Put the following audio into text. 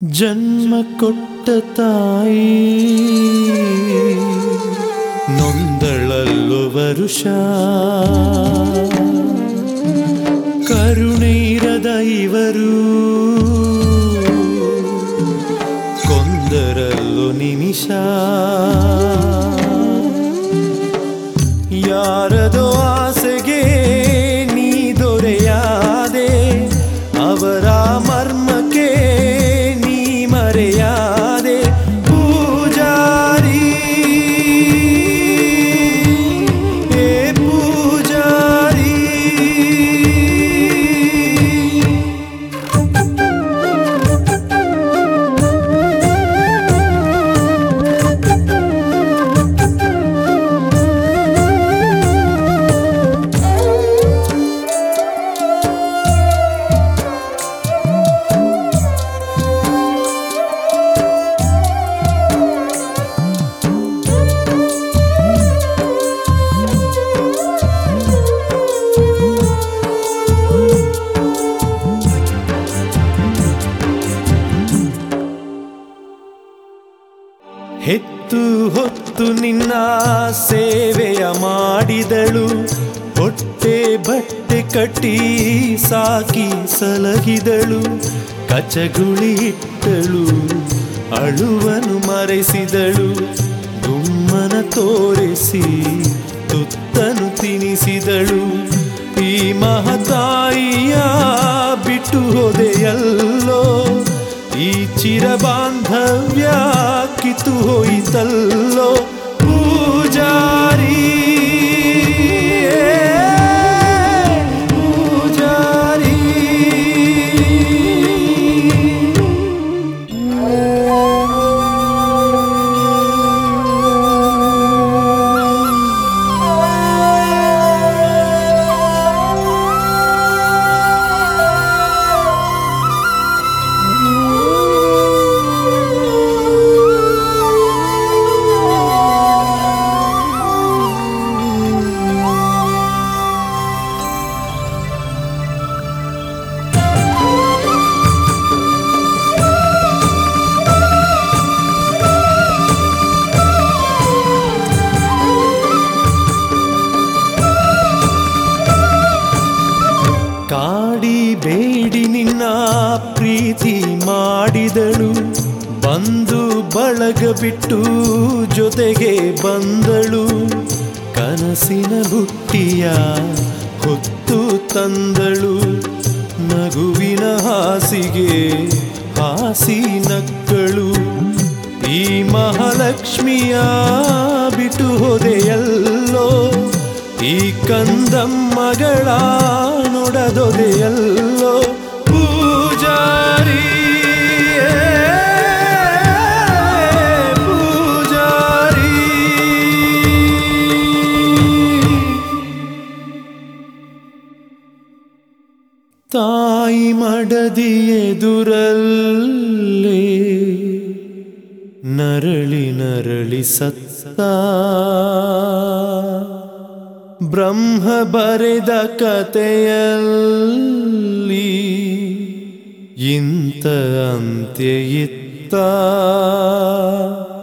ಜನ್ಮ ಕೊಟ್ಟ ತಾಯಿ ನೊಂದಳಲ್ಲು ವರುಷ ಕರುಣೀರದ ಇವರು ಕೊಂದರಲ್ಲು ನಿಮಿಷ ಯಾರದೋ ಆಸೆಗೆ ನೀ ದೊರೆಯಾದೆ ಅವರ ಮರ್ಮಕ್ಕೆ ನೀ ಮರೆಯಾದೆ ಪೂಜಾರಿ ಏ ಪೂಜಾರಿ ಹೆತ್ತು ಹೊತ್ತು ನಿನ್ನ ಸೇವೆಯ ಮಾಡಿದಳು ಹೊಟ್ಟೆ ಬಟ್ಟೆ ಕಟ್ಟಿ ಸಾಕಿ ಸಲಹಿದಳು ಕಚಗುಳಿ ಇಟ್ಟಳು ಅಳುವನು ಮರೆಸಿದಳು ಗುಮ್ಮನ ತೋರಿಸಿ ತುತ್ತನು ತಿನಿಸಿದಳು ಈ ಮಹತಾಯಿಯ ಬಿಟ್ಟು ಹೋದೆಯಲ್ಲೋ ಈ ಚಿರ ಬಾಂಧವ್ಯ ಕಿತ್ತು ಹೋಯಿತಲ್ಲೋ ಪೂಜಾರಿ ಪೂಜಾರಿ ಕಾಡಿ ಬೇಡಿ ನಿನ್ನ ಪ್ರೀತಿ ಮಾಡಿದಳು ಬಂದು ಬಳಗ ಬಿಟ್ಟು ಜೊತೆಗೆ ಬಂದಳು ಕನಸಿನ ಬುಟ್ಟಿಯ ಹೊತ್ತು ತಂದಳು ನಗುವಿನ ಹಾಸಿಗೆ ಹಾಸಿ ನಕ್ಕಳು ಈ ಮಹಾಲಕ್ಷ್ಮಿಯ ಬಿಟ್ಟು ಹೋದೆಯಲ್ಲೋ ಈ ಕಂದಮ್ಮಗಳ ನೋಡದೊದೆಯಲ್ಲೋ ಪೂಜಾರಿ ಪೂಜಾರಿ ತಾಯಿ ಮಡದಿ ಎದುರಲ್ಲೇ ನರಳಿ ನರಳಿ ಸತ್ತ ಬ್ರಹ್ಮ ಬರೆದ ಕತೆಯಲ್ಲಿ ಇಂಥ ಅಂತ್ಯ ಇತ್ತ